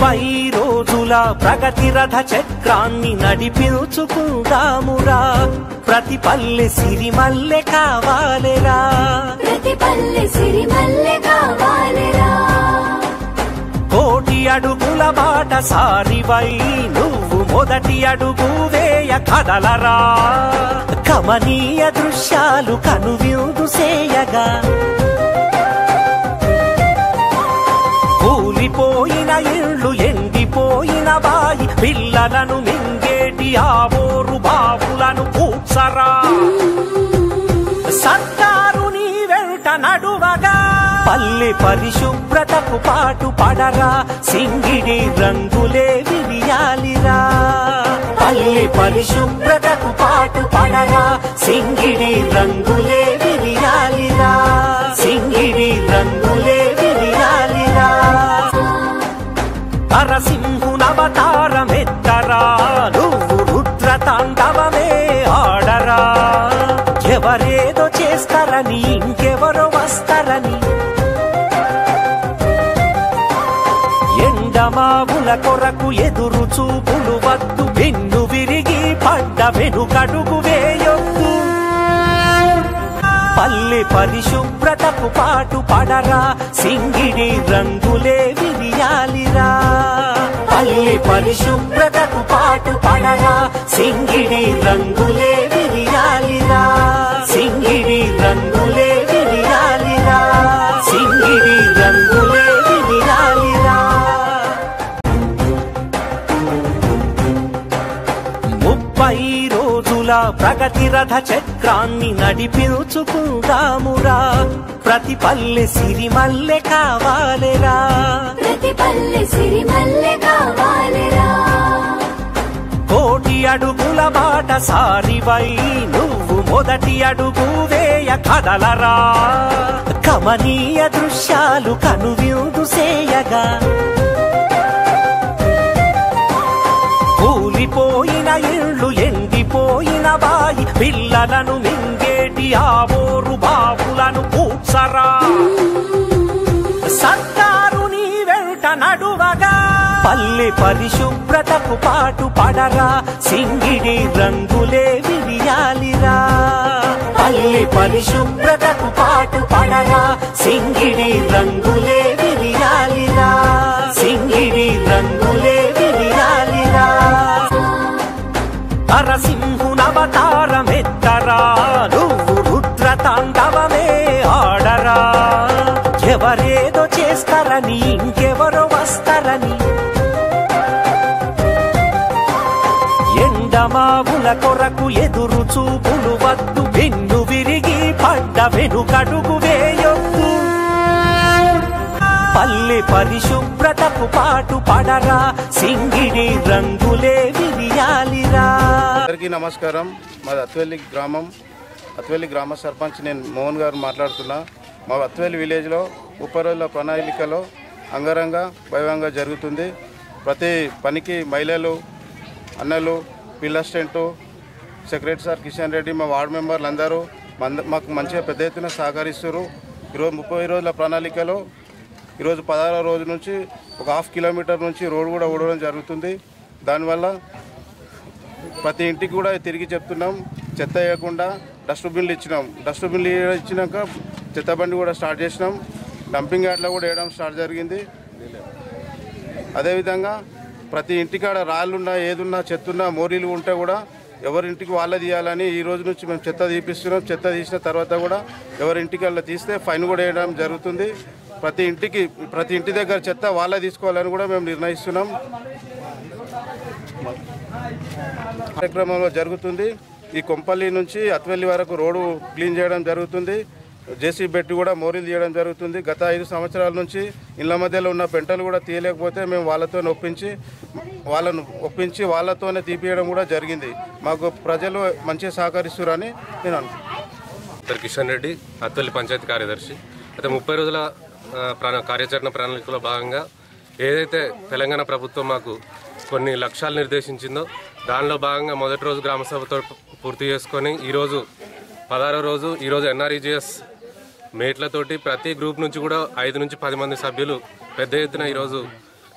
ముప్పై రోజుల ప్రగతి రథ చక్రాన్ని నడిపించుకుందామురా ప్రతి పల్లె సిరిమల్లె కావాలిరా ప్రతి పల్లె సిరిమల్లె కావాలిరా కోటి అడుగుల బాట సారివై నువ్వు మొదటి అడుగు వేయ కదలరా కమనీయ దృశ్యాలు కనువిందు సేయగా కూలిపోయిన ఇళ్ళు ఎండిపోయిన బాయి పిల్లలను మింగేటి ఆవోరు బావులను కూర్చరా సర్కారు నీ వెంట నడువగా పల్లె పరిశుభ్రతకు పాటు పడరా సింగిడి రంగులే విరియాలిరా పల్లె పరిశుభ్రతకు పాటు పడరా సింగిడి రంగులే విరియాలిరా సింగిడి రంగులే విరియాలిరా నరసింహునవతారమెత్తరా నువ్వు రుద్ర తాండవమే ఆడరా ఎవరేదో చేస్తారని ఇంకెవరో వస్తారని ఎండమావుల కొరకు ఎదురు చూపులు వద్దు వెన్ను విరిగి పడ్డ వెనుకడుగు వేయొద్దు పల్లె పరిశుభ్రతకు పాటు పడరా సింగిడి రంగులే విరియాలిరా పల్లె పరిశుభ్రతకు పాటు పడరా సింగిడి రంగులే విరియాలిరా సింగిడి రంగులే విరియాలిరా సింగిడి రంగులే విరియాలిరా ముప్పై రోజుల ప్రగతి రథ చక్రాన్ని నడిపించుకుందామురా ప్రతి పల్లె సిరిమల్లె కావాలిరా ప్రతి పల్లె సిరిమల్లె కావాలిరా కోటి అడుగుల బాట సారివై నువ్వు మొదటి అడుగు వేయ కదలరా కమనీయ దృశ్యాలు కనువిందు సేయగా కూలిపోయిన ఇళ్ళు ఎండిపోయిన బాయి పిల్లలను మింగేటి ఆవోరు బావులను కూర్చరా సర్కారు నీ వెంట నడువగా పల్లె పరిశుభ్రతకు పాటు పడరా సింగిడి రంగులే విరియాలిరా పల్లె పరిశుభ్రతకు పాటు పడరా సింగిడి రంగులే విరియాలిరా సింగిడి రంగులే విరియాలిరా నరసింహునవతారమెత్తరా నువ్వు రుద్ర తాండవమే ఆడరా ఎవరేదో చేస్తారని ఇంకెవరో వస్తారని ఎండమావుల కొరకు ఎదురు చూపులు వద్దు వెన్ను విరిగి పడ్డ వెనుకడుగు వేయొద్దు పల్లె పరిశుభ్రతకు పాటు పడరా సింగిడి రంగులే విరియాలిరా అందరికీ నమస్కారం మాది అత్వెల్లి గ్రామం అత్వెల్లి గ్రామ సర్పంచ్ నేను మోహన్ గారు మాట్లాడుతున్నా మా అత్వెల్లి విలేజ్లో ముప్పై రోజుల ప్రణాళికలో అంగరంగ వైభవంగా జరుగుతుంది ప్రతి పనికి మహిళలు అన్నలు పిల్ల assistant secretary sir Kishan Reddy మా వార్డు మెంబర్లు అందరూ మంద మాకు మంచిగా పెద్ద ఎత్తున సహకరిస్తారు ఈరోజు ముప్పై రోజుల ప్రణాళికలో ఈరోజు పదహారో రోజు నుంచి ఒక హాఫ్ కిలోమీటర్ నుంచి రోడ్డు కూడా ఊడడం జరుగుతుంది దానివల్ల ప్రతి ఇంటికి కూడా తిరిగి చెప్తున్నాం చెత్త వేయకుండా డస్ట్బిన్లు ఇచ్చినాం డస్ట్బిన్లు ఇచ్చినాక చెత్త బండి కూడా స్టార్ట్ చేసినాం డంపింగ్ యార్డ్లో కూడా వేయడం స్టార్ట్ జరిగింది అదేవిధంగా ప్రతి ఇంటికాడ రాళ్ళున్నా ఏదున్నా చెత్తున్నా మోరీలు ఉంటే కూడా ఎవరింటికి వాళ్ళ తీయాలని ఈ రోజు నుంచి మేము చెత్త తీపిస్తున్నాం చెత్త తీసిన తర్వాత కూడా ఎవరింటికి వాళ్ళ తీస్తే ఫైన్ కూడా వేయడం జరుగుతుంది ప్రతి ఇంటికి ప్రతి ఇంటి దగ్గర చెత్త వాళ్ళే తీసుకోవాలని కూడా మేము నిర్ణయిస్తున్నాం కార్యక్రమంలో జరుగుతుంది ఈ కొంపల్లి నుంచి అత్వెల్లి వరకు రోడ్డు క్లీన్ చేయడం జరుగుతుంది జేసీ పెట్టి కూడా మోరీలు తీయడం జరుగుతుంది గత ఐదు సంవత్సరాల నుంచి ఇళ్ళ మధ్యలో ఉన్న పెంటలు కూడా తీయలేకపోతే మేము వాళ్ళతో ఒప్పించి వాళ్ళను ఒప్పించి వాళ్ళతోనే తీపియడం కూడా జరిగింది మాకు ప్రజలు మంచిగా సహకరిస్తున్నారని నేను అనుకుంటున్నాను డాక్టర్ కిషన్ రెడ్డి అత్వల్లి పంచాయతీ కార్యదర్శి అయితే ముప్పై రోజుల ఆ, ప్రణా కార్యాచరణ ప్రణాళికలో భాగంగా ఏదైతే తెలంగాణ ప్రభుత్వం మాకు కొన్ని లక్ష్యాలు నిర్దేశించిందో దానిలో భాగంగా మొదటి రోజు గ్రామసభతో పూర్తి చేసుకొని ఈరోజు పదహారో రోజు ఈరోజు ఎన్ఆర్ఈజిఎస్ మేట్లతోటి ప్రతి గ్రూప్ నుంచి కూడా ఐదు నుంచి పది మంది సభ్యులు పెద్ద ఎత్తున ఈరోజు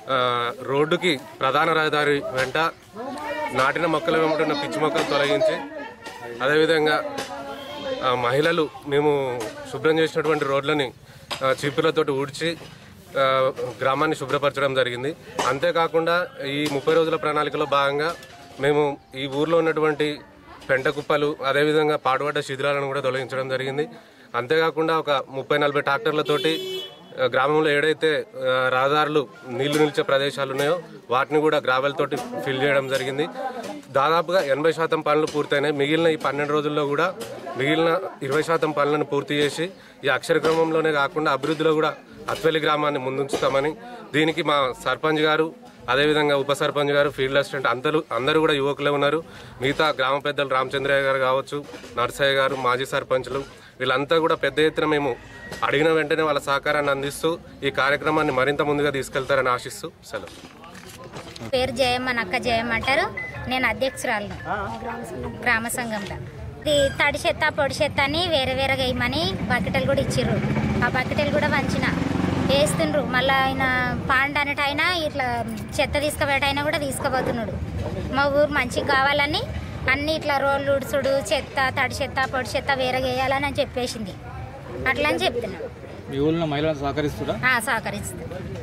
ఆ, రోడ్డుకి ప్రధాన రహదారి వెంట నాటిన మొక్కల వెంబడి ఉన్న పిచ్చి మొక్కలు తొలగించి అదేవిధంగా ఆ, మహిళలు మేము శుభ్రం చేసినటువంటి రోడ్లని ఆ, చీపులతోటి ఊడ్చి ఆ, గ్రామాన్ని శుభ్రపరచడం జరిగింది అంతేకాకుండా ఈ ముప్పై రోజుల ప్రణాళికలో భాగంగా మేము ఈ ఊర్లో ఉన్నటువంటి పెంట కుప్పలు అదేవిధంగా పాడుపడ్డ శిథిలాలను కూడా తొలగించడం జరిగింది అంతేకాకుండా ఒక ముప్పై నలభై ట్రాక్టర్లతోటి ఆ, గ్రామంలో ఏడైతే ఆ, రహదారులు నీళ్లు నిలిచే ప్రదేశాలు ఉన్నాయో వాటిని కూడా గ్రావెల్ తోటి ఫిల్ చేయడం జరిగింది దాదాపుగా ఎనభై శాతం పనులు పూర్తయినాయి మిగిలిన ఈ పన్నెండు రోజుల్లో కూడా మిగిలిన ఇరవై శాతం పనులను పూర్తి చేసి ఈ అక్షర క్రమంలోనే కాకుండా అభివృద్ధిలో కూడా అత్వెల్లి గ్రామాన్ని ముందుంచుతామని దీనికి మా సర్పంచ్ గారు అదేవిధంగా ఉప సర్పంచ్ గారు ఫీల్డ్ అసిస్టెంట్ అందరూ అందరూ కూడా యువకులే ఉన్నారు మిగతా గ్రామ పెద్దలు రామచంద్రయ్య గారు కావచ్చు నర్సయ్య గారు మాజీ సర్పంచ్లు వీళ్ళంతా కూడా పెద్ద ఎత్తున మేము అడిగిన వెంటనే వాళ్ళ సహకారాన్ని అందిస్తూ ఈ కార్యక్రమాన్ని మరింత ముందుగా తీసుకెళ్తారని ఆశిస్తూ సెలవు పేరు జయమ్మ నక్క జయమ్మ అంటారు నేను అధ్యక్షురాలను గ్రామ సంఘంలో ఇది తడి చెత్త పొడి చెత్త అని వేరే వేరేగా వేయమని బకెటలు కూడా ఇచ్చిర్రు ఆ బకెటలు కూడా వంచిన వేస్తుండ్రు మళ్ళీ ఆయన పాండ్ అనేటైనా ఇట్లా చెత్త తీసుకుపోయేటైనా కూడా తీసుకుపోతున్నాడు మా ఊరు మంచిగా కావాలని అన్ని ఇట్లా రోడ్లు ఉడుచుడు చెత్త తడి చెత్త పొడి చెత్త వేరేగా వేయాలని అని చెప్పేసింది అట్లా అని చెప్తున్నాడు మీ ఊళ్ళో మహిళలను సహకరిస్తురా ఆ, సహకరిస్తుంది